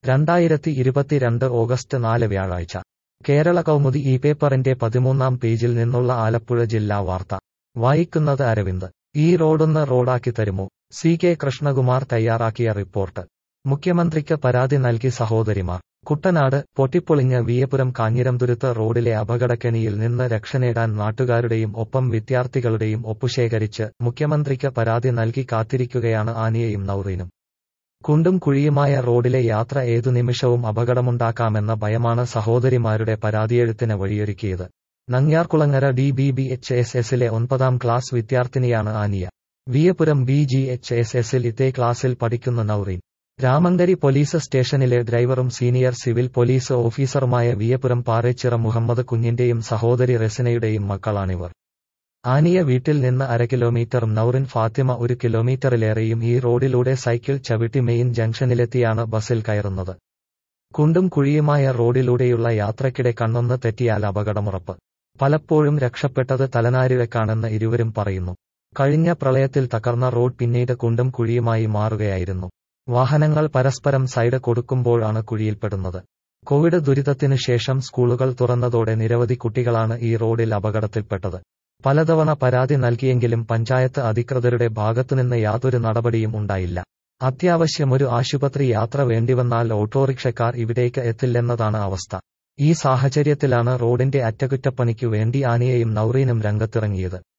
രണ്ടായിരത്തി ഇരുപത്തിരണ്ട് ഓഗസ്റ്റ് നാല് വ്യാഴാഴ്ച കേരള കൗമുദി ഈ പേപ്പറിന്റെ പതിമൂന്നാം പേജിൽ നിന്നുള്ള ആലപ്പുഴ ജില്ലാ വാർത്ത വായിക്കുന്നത് അരവിന്ദ് ഈ റോഡൊന്ന് റോഡാക്കി തരുമോ സി കെ കൃഷ്ണകുമാർ തയ്യാറാക്കിയ റിപ്പോർട്ട് മുഖ്യമന്ത്രിക്ക് പരാതി നൽകി സഹോദരിമാർ കുട്ടനാട് പൊട്ടിപ്പൊളിഞ്ഞ വിയപുരം കാഞ്ഞിരംതുരുത്ത് റോഡിലെ അപകടക്കെണിയിൽ നിന്ന് രക്ഷനേടാൻ നാട്ടുകാരുടെയും ഒപ്പം വിദ്യാർത്ഥികളുടെയും ഒപ്പുശേഖരിച്ച് മുഖ്യമന്ത്രിക്ക് പരാതി നൽകി കാത്തിരിക്കുകയാണ് ആനിയയും നൌറീനും കുണ്ടും കുഴിയുമായ റോഡിലെ യാത്ര ഏതു നിമിഷവും അപകടമുണ്ടാക്കാമെന്ന ഭയമാണ് സഹോദരിമാരുടെ പരാതിയെഴുത്തിന് വഴിയൊരുക്കിയത് Nangiarkulangara D B B H S എസിലെ ഒൻപതാം ക്ലാസ് വിദ്യാർത്ഥിനിയാണ് Aniya Veeyapuram B G H S എസിൽ ഇതേ ക്ലാസ്സിൽ പഠിക്കുന്ന നൌറീൻ രാമങ്കരി പോലീസ് സ്റ്റേഷനിലെ ഡ്രൈവറും സീനിയർ സിവിൽ പോലീസ് ഓഫീസറുമായ വിയപുരം പാറേച്ചിറ മുഹമ്മദ് കുഞ്ഞിന്റെയും സഹോദരി റെസിനയുടെയും മക്കളാണിവർ ആനിയ വീട്ടിൽ നിന്ന് അര കിലോമീറ്ററും നൌറിൻ ഫാത്തിമ ഒരു കിലോമീറ്ററിലേറെയും ഈ റോഡിലൂടെ സൈക്കിൾ ചവിട്ടി മെയിൻ ജംഗ്ഷനിലെത്തിയാണ് ബസിൽ കയറുന്നത് കുണ്ടും കുഴിയുമായ റോഡിലൂടെയുള്ള യാത്രയ്ക്കിടെ കണ്ണൊന്ന് തെറ്റിയാൽ അപകടമുറപ്പ് പലപ്പോഴും രക്ഷപ്പെട്ടത് തലനാരിഴക്കാണെന്ന് ഇരുവരും പറയുന്നു കഴിഞ്ഞ പ്രളയത്തിൽ തകർന്ന റോഡ് പിന്നീട് കുണ്ടും കുഴിയുമായി മാറുകയായിരുന്നു വാഹനങ്ങൾ പരസ്പരം സൈഡ് കൊടുക്കുമ്പോഴാണ് കുഴിയിൽപ്പെടുന്നത് കോവിഡ് ദുരിതത്തിനു ശേഷം സ്കൂളുകൾ തുറന്നതോടെ നിരവധി കുട്ടികളാണ് ഈ റോഡിൽ അപകടത്തിൽപ്പെട്ടത് പലതവണ പരാതി നൽകിയെങ്കിലും പഞ്ചായത്ത് അധികൃതരുടെ ഭാഗത്തുനിന്ന് യാതൊരു നടപടിയും ഉണ്ടായില്ല അത്യാവശ്യമൊരു ആശുപത്രി യാത്ര വേണ്ടിവന്നാൽ ഓട്ടോറിക്ഷക്കാർ ഇവിടേക്ക് എത്തില്ലെന്നതാണ് അവസ്ഥ ഈ സാഹചര്യത്തിലാണ് റോഡിന്റെ അറ്റകുറ്റപ്പണിക്കു വേണ്ടി ആനിയയും നൌറീനും രംഗത്തിറങ്ങിയത്